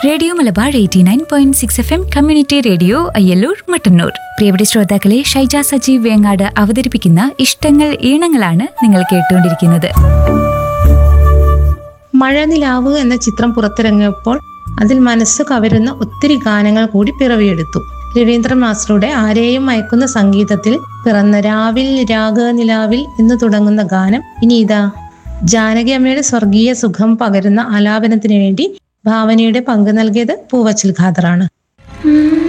radio Malabar eighty nine point six F M community radio Ayyallur Mattannur പ്രിയപ്പെട്ട ശ്രോതാക്കളെ ഷൈജ സജീവ് വേങ്ങാട് അവതരിപ്പിക്കുന്ന ഇഷ്ടങ്ങൾ ഈണങ്ങളാണ് നിങ്ങൾ കേട്ടുകൊണ്ടിരിക്കുന്നത് മഴനിലാവ് എന്ന ചിത്രം പുറത്തിറങ്ങിയപ്പോൾ അതിൽ മനസ്സ് കവരുന്ന ഒത്തിരി ഗാനങ്ങൾ കൂടി പിറവിയെടുത്തു രവീന്ദ്രൻ മാസ്റ്ററുടെ ആരെയും മയക്കുന്ന സംഗീതത്തിൽ പിറന്ന രാവിൽ രാഗനിലാവിൽ എന്ന് തുടങ്ങുന്ന ഗാനം ഇനി ഇതാ ജാനകി അമ്മയുടെ സ്വർഗീയ സുഖം പകരുന്ന ആലാപനത്തിന് വേണ്ടി ഭാവനയുടെ പങ്ക് നൽകിയത് പൂവച്ചൽ ഖാദറാണ്